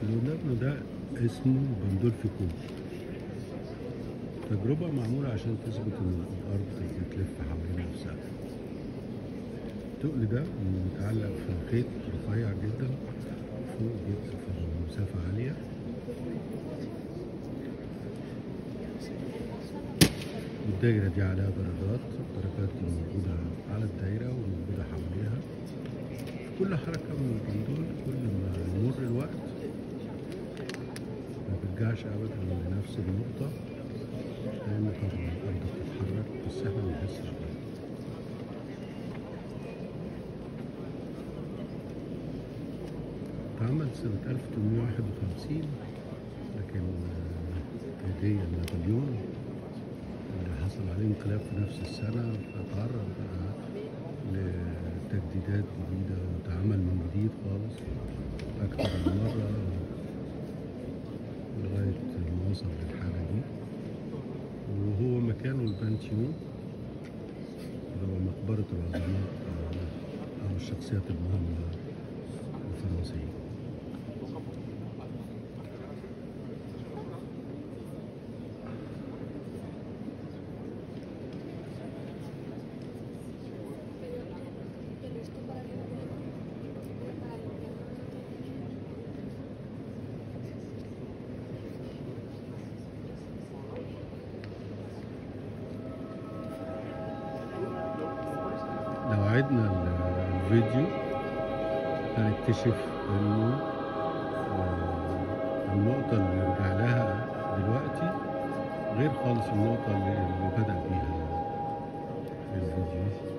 اللي ده اسمه بندولفي كوش تجربة معمولة عشان تثبت إن الأرض بتلف حوالين نفسها التقل ده متعلق في خيط رفيع جدا فوق جدا في مسافة عالية والدايرة دي عليها درجات الدرجات دي موجودة على الدايرة وموجودة حواليها كل حركة من البندول كل ما يمر الوقت ما بيرجعش أبدا لنفس النقطة لأن طبعا الأرض بتتحرك بس احنا ما بنحسش بيها اتعمل سنة 1851 لكن آه، هدية لنابليون اللي حصل عليه انقلاب في نفس السنة فتعرض بقى لتجديدات جديدة واتعمل من جديد خالص أكتر من مرة لغاية ما وصل للحالة دي وهو مكانه البانتيون اللي هو مقبرة العظماء آه، أو الشخصيات المهمة الفرنسية لو عدنا ال- الفيديو هنكتشف انه آه، النقطة اللي رجع لها دلوقتي غير خالص النقطة اللي اللي بدأ بيها الفيديو